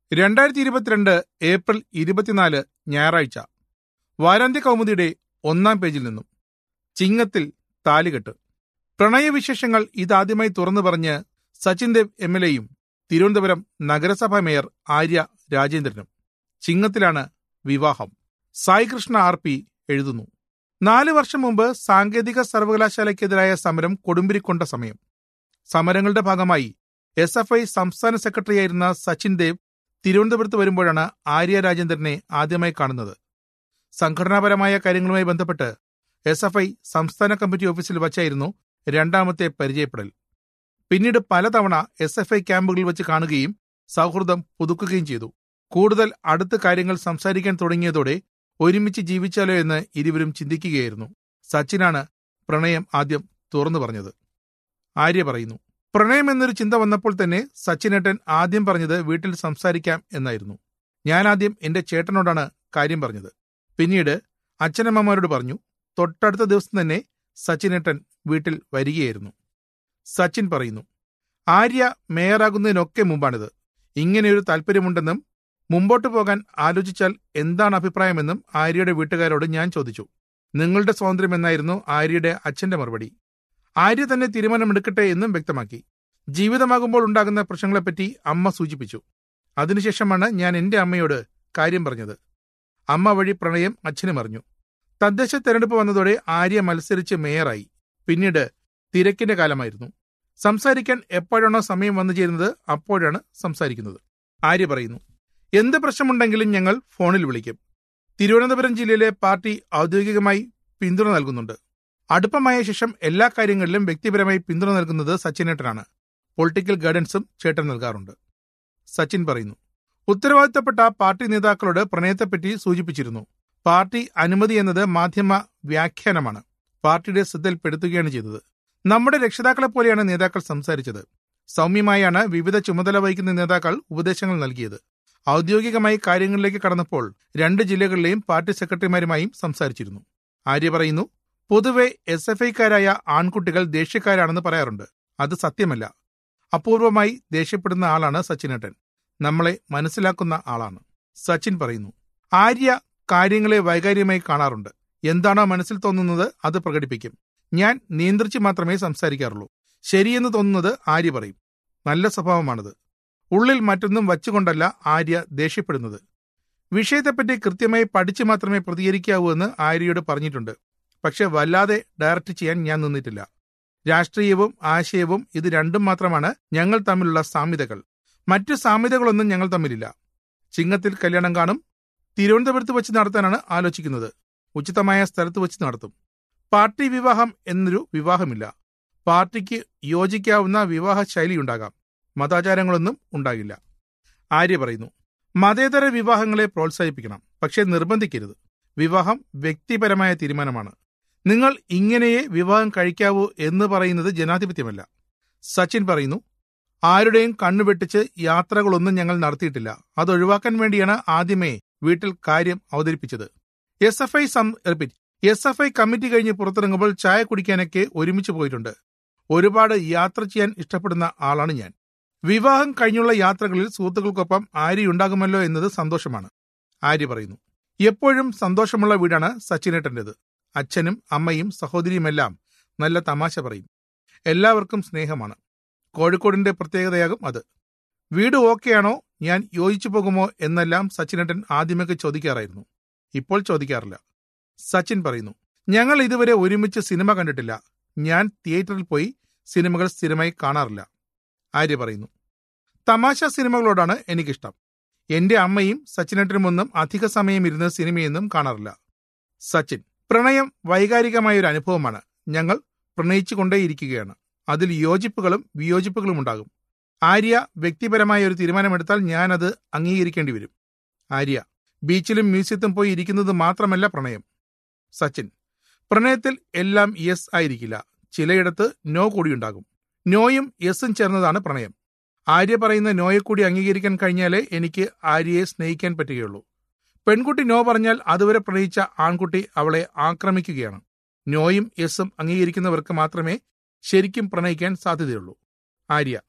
രണ്ടായിരത്തി ഇരുപത്തിരണ്ട് ഏപ്രിൽ ഇരുപത്തിനാല് ഞായറാഴ്ച വാരാന്ത്യ കൗമുദിയുടെ ഒന്നാം പേജിൽ നിന്നും ചിങ്ങത്തിൽ താലികെട്ട് പ്രണയവിശേഷങ്ങൾ ഇതാദ്യമായി തുറന്നു പറഞ്ഞ് സച്ചിൻ ദേവ് എം എൽ എയും തിരുവനന്തപുരം നഗരസഭാ മേയർ ആര്യ രാജേന്ദ്രനും ചിങ്ങത്തിലാണ് വിവാഹം സായി കൃഷ്ണ ആർ പി എഴുതുന്നു നാല് വർഷം മുമ്പ് സാങ്കേതിക സർവകലാശാലയ്ക്കെതിരായ സമരം കൊടുമ്പിരിക്കൊണ്ട സമയം സമരങ്ങളുടെ ഭാഗമായി എസ് എഫ് ഐ സംസ്ഥാന സെക്രട്ടറിയായിരുന്ന സച്ചിൻ ദേവ് തിരുവനന്തപുരത്ത് വരുമ്പോഴാണ് ആര്യ രാജേന്ദ്രനെ ആദ്യമായി കാണുന്നത് സംഘടനാപരമായ കാര്യങ്ങളുമായി ബന്ധപ്പെട്ട് എസ് എഫ് ഐ സംസ്ഥാന കമ്മിറ്റി ഓഫീസിൽ വച്ചായിരുന്നു രണ്ടാമത്തെ പരിചയപ്പെടൽ പിന്നീട് പലതവണ എസ് എഫ് ഐ ക്യാമ്പുകളിൽ വെച്ച് കാണുകയും സൗഹൃദം പുതുക്കുകയും ചെയ്തു കൂടുതൽ അടുത്ത കാര്യങ്ങൾ സംസാരിക്കാൻ തുടങ്ങിയതോടെ ഒരുമിച്ച് ജീവിച്ചാലോ എന്ന് ഇരുവരും ചിന്തിക്കുകയായിരുന്നു സച്ചിനാണ് പ്രണയം ആദ്യം തുറന്നു പറഞ്ഞത് ആര്യ പറയുന്നു പ്രണയം എന്നൊരു ചിന്ത വന്നപ്പോൾ തന്നെ സച്ചിനേട്ടൻ ആദ്യം പറഞ്ഞത് വീട്ടിൽ സംസാരിക്കാം എന്നായിരുന്നു ഞാൻ ആദ്യം എന്റെ ചേട്ടനോടാണ് കാര്യം പറഞ്ഞത് പിന്നീട് അച്ഛനമ്മമാരോട് പറഞ്ഞു തൊട്ടടുത്ത ദിവസം തന്നെ സച്ചിനേട്ടൻ വീട്ടിൽ വരികയായിരുന്നു സച്ചിൻ പറയുന്നു ആര്യ മേയറാകുന്നതിനൊക്കെ മുമ്പാണിത് ഇങ്ങനെയൊരു താല്പര്യമുണ്ടെന്നും മുമ്പോട്ട് പോകാൻ ആലോചിച്ചാൽ എന്താണ് അഭിപ്രായമെന്നും ആര്യയുടെ വീട്ടുകാരോട് ഞാൻ ചോദിച്ചു നിങ്ങളുടെ സ്വാതന്ത്ര്യം എന്നായിരുന്നു ആര്യയുടെ അച്ഛന്റെ മറുപടി ആര്യ തന്നെ തീരുമാനമെടുക്കട്ടെ എന്നും വ്യക്തമാക്കി ജീവിതമാകുമ്പോൾ ഉണ്ടാകുന്ന പ്രശ്നങ്ങളെപ്പറ്റി അമ്മ സൂചിപ്പിച്ചു അതിനുശേഷമാണ് ഞാൻ എന്റെ അമ്മയോട് കാര്യം പറഞ്ഞത് അമ്മ വഴി പ്രണയം അച്ഛനും അറിഞ്ഞു തദ്ദേശ തെരഞ്ഞെടുപ്പ് വന്നതോടെ ആര്യ മത്സരിച്ച് മേയറായി പിന്നീട് തിരക്കിന്റെ കാലമായിരുന്നു സംസാരിക്കാൻ എപ്പോഴാണോ സമയം വന്നു ചേരുന്നത് അപ്പോഴാണ് സംസാരിക്കുന്നത് ആര്യ പറയുന്നു എന്ത് പ്രശ്നമുണ്ടെങ്കിലും ഞങ്ങൾ ഫോണിൽ വിളിക്കും തിരുവനന്തപുരം ജില്ലയിലെ പാർട്ടി ഔദ്യോഗികമായി പിന്തുണ നൽകുന്നുണ്ട് അടുപ്പമായ ശേഷം എല്ലാ കാര്യങ്ങളിലും വ്യക്തിപരമായി പിന്തുണ നൽകുന്നത് സച്ചിനേട്ടനാണ് പൊളിറ്റിക്കൽ ഗൈഡൻസും ചേട്ടൻ നൽകാറുണ്ട് സച്ചിൻ പറയുന്നു ഉത്തരവാദിത്തപ്പെട്ട പാർട്ടി നേതാക്കളോട് പ്രണയത്തെപ്പറ്റി സൂചിപ്പിച്ചിരുന്നു പാർട്ടി അനുമതി എന്നത് മാധ്യമ വ്യാഖ്യാനമാണ് പാർട്ടിയുടെ ശ്രദ്ധയിൽപ്പെടുത്തുകയാണ് ചെയ്തത് നമ്മുടെ രക്ഷിതാക്കളെ പോലെയാണ് നേതാക്കൾ സംസാരിച്ചത് സൗമ്യമായാണ് വിവിധ ചുമതല വഹിക്കുന്ന നേതാക്കൾ ഉപദേശങ്ങൾ നൽകിയത് ഔദ്യോഗികമായി കാര്യങ്ങളിലേക്ക് കടന്നപ്പോൾ രണ്ട് ജില്ലകളിലെയും പാർട്ടി സെക്രട്ടറിമാരുമായും സംസാരിച്ചിരുന്നു ആര്യ പറയുന്നു പൊതുവെ എസ് എഫ് ഐക്കാരായ ആൺകുട്ടികൾ ദേഷ്യക്കാരാണെന്ന് പറയാറുണ്ട് അത് സത്യമല്ല അപൂർവമായി ദേഷ്യപ്പെടുന്ന ആളാണ് സച്ചിനേട്ടൻ നമ്മളെ മനസ്സിലാക്കുന്ന ആളാണ് സച്ചിൻ പറയുന്നു ആര്യ കാര്യങ്ങളെ വൈകാര്യമായി കാണാറുണ്ട് എന്താണോ മനസ്സിൽ തോന്നുന്നത് അത് പ്രകടിപ്പിക്കും ഞാൻ നിയന്ത്രിച്ച് മാത്രമേ സംസാരിക്കാറുള്ളൂ ശരിയെന്ന് തോന്നുന്നത് ആര്യ പറയും നല്ല സ്വഭാവമാണത് ഉള്ളിൽ മറ്റൊന്നും വച്ചുകൊണ്ടല്ല ആര്യ ദേഷ്യപ്പെടുന്നത് വിഷയത്തെപ്പറ്റി കൃത്യമായി പഠിച്ചു മാത്രമേ പ്രതികരിക്കാവൂ എന്ന് ആര്യയോട് പറഞ്ഞിട്ടുണ്ട് പക്ഷെ വല്ലാതെ ഡയറക്റ്റ് ചെയ്യാൻ ഞാൻ നിന്നിട്ടില്ല രാഷ്ട്രീയവും ആശയവും ഇത് രണ്ടും മാത്രമാണ് ഞങ്ങൾ തമ്മിലുള്ള സാമ്യതകൾ മറ്റു സാമ്യതകളൊന്നും ഞങ്ങൾ തമ്മിലില്ല ചിങ്ങത്തിൽ കല്യാണം കാണും തിരുവനന്തപുരത്ത് വെച്ച് നടത്താനാണ് ആലോചിക്കുന്നത് ഉചിതമായ സ്ഥലത്ത് വെച്ച് നടത്തും പാർട്ടി വിവാഹം എന്നൊരു വിവാഹമില്ല പാർട്ടിക്ക് യോജിക്കാവുന്ന വിവാഹ ശൈലിയുണ്ടാകാം മതാചാരങ്ങളൊന്നും ഉണ്ടാകില്ല ആര്യ പറയുന്നു മതേതര വിവാഹങ്ങളെ പ്രോത്സാഹിപ്പിക്കണം പക്ഷേ നിർബന്ധിക്കരുത് വിവാഹം വ്യക്തിപരമായ തീരുമാനമാണ് നിങ്ങൾ ഇങ്ങനെയേ വിവാഹം കഴിക്കാവൂ എന്ന് പറയുന്നത് ജനാധിപത്യമല്ല സച്ചിൻ പറയുന്നു ആരുടെയും കണ്ണുവെട്ടിച്ച് യാത്രകളൊന്നും ഞങ്ങൾ നടത്തിയിട്ടില്ല അത് ഒഴിവാക്കാൻ വേണ്ടിയാണ് ആദ്യമേ വീട്ടിൽ കാര്യം അവതരിപ്പിച്ചത് S F I repeat S F I committee കഴിഞ്ഞ് പുറത്തിറങ്ങുമ്പോൾ ചായ കുടിക്കാനൊക്കെ ഒരുമിച്ച് പോയിട്ടുണ്ട് ഒരുപാട് യാത്ര ചെയ്യാൻ ഇഷ്ടപ്പെടുന്ന ആളാണ് ഞാൻ വിവാഹം കഴിഞ്ഞുള്ള യാത്രകളിൽ സുഹൃത്തുക്കൾക്കൊപ്പം ആര്യ ഉണ്ടാകുമല്ലോ എന്നത് സന്തോഷമാണ് ആര്യ പറയുന്നു എപ്പോഴും സന്തോഷമുള്ള വീടാണ് സച്ചിനേട്ടൻ്റെത് അച്ഛനും അമ്മയും സഹോദരിയുമെല്ലാം നല്ല തമാശ പറയും എല്ലാവർക്കും സ്നേഹമാണ് കോഴിക്കോടിന്റെ പ്രത്യേകതയാകും അത് വീട് ഓക്കെയാണോ ഞാൻ യോജിച്ചു പോകുമോ എന്നെല്ലാം സച്ചിനേട്ടൻ ആദ്യമൊക്കെ ചോദിക്കാറായിരുന്നു ഇപ്പോൾ ചോദിക്കാറില്ല സച്ചിൻ പറയുന്നു ഞങ്ങൾ ഇതുവരെ ഒരുമിച്ച് സിനിമ കണ്ടിട്ടില്ല ഞാൻ തിയേറ്ററിൽ പോയി സിനിമകൾ സ്ഥിരമായി കാണാറില്ല ആര്യ പറയുന്നു തമാശ സിനിമകളോടാണ് എനിക്കിഷ്ടം എന്റെ അമ്മയും സച്ചിനേട്ടനുമൊന്നും അധിക സമയം ഇരുന്ന് സിനിമയൊന്നും കാണാറില്ല സച്ചിൻ പ്രണയം വൈകാരികമായ ഒരു അനുഭവമാണ് ഞങ്ങൾ പ്രണയിച്ചുകൊണ്ടേയിരിക്കുകയാണ് അതിൽ യോജിപ്പുകളും വിയോജിപ്പുകളും ഉണ്ടാകും ആര്യ വ്യക്തിപരമായ ഒരു തീരുമാനമെടുത്താൽ ഞാൻ അത് അംഗീകരിക്കേണ്ടി വരും ആര്യ ബീച്ചിലും മ്യൂസിയത്തും പോയി ഇരിക്കുന്നത് മാത്രമല്ല പ്രണയം സച്ചിൻ പ്രണയത്തിൽ എല്ലാം യെസ് ആയിരിക്കില്ല ചിലയിടത്ത് നോ കൂടിയുണ്ടാകും നോയും യെസും ചേർന്നതാണ് പ്രണയം ആര്യ പറയുന്ന നോയെ കൂടി അംഗീകരിക്കാൻ കഴിഞ്ഞാലേ എനിക്ക് ആര്യയെ സ്നേഹിക്കാൻ പറ്റുകയുള്ളൂ പെൺകുട്ടി നോ പറഞ്ഞാൽ അതുവരെ പ്രണയിച്ച ആൺകുട്ടി അവളെ ആക്രമിക്കുകയാണ് നോയും യെസും അംഗീകരിക്കുന്നവർക്ക് മാത്രമേ ശരിക്കും പ്രണയിക്കാൻ സാധ്യതയുള്ളൂ ആര്യ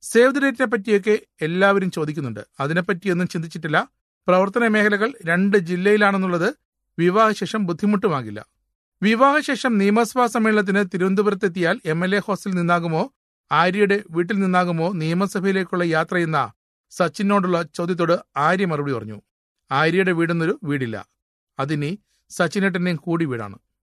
സേവ് ദി ഡേറ്റിനെ പറ്റിയൊക്കെ എല്ലാവരും ചോദിക്കുന്നുണ്ട് അതിനെപ്പറ്റിയൊന്നും ചിന്തിച്ചിട്ടില്ല പ്രവർത്തന മേഖലകൾ രണ്ട് ജില്ലയിലാണെന്നുള്ളത് വിവാഹശേഷം ബുദ്ധിമുട്ടുമാകില്ല വിവാഹശേഷം നിയമസഭാ സമ്മേളനത്തിന് തിരുവനന്തപുരത്തെത്തിയാൽ എം എൽ എ ഹോസ്റ്റലിൽ നിന്നാകുമോ ആര്യയുടെ വീട്ടിൽ നിന്നാകുമോ നിയമസഭയിലേക്കുള്ള യാത്രയെന്ന സച്ചിനോടുള്ള ചോദ്യത്തോട് ആര്യ മറുപടി പറഞ്ഞു ആര്യയുടെ വീടെന്നൊരു വീടില്ല അതിനി സച്ചിനേട്ടനെയും കൂടി വീടാണ്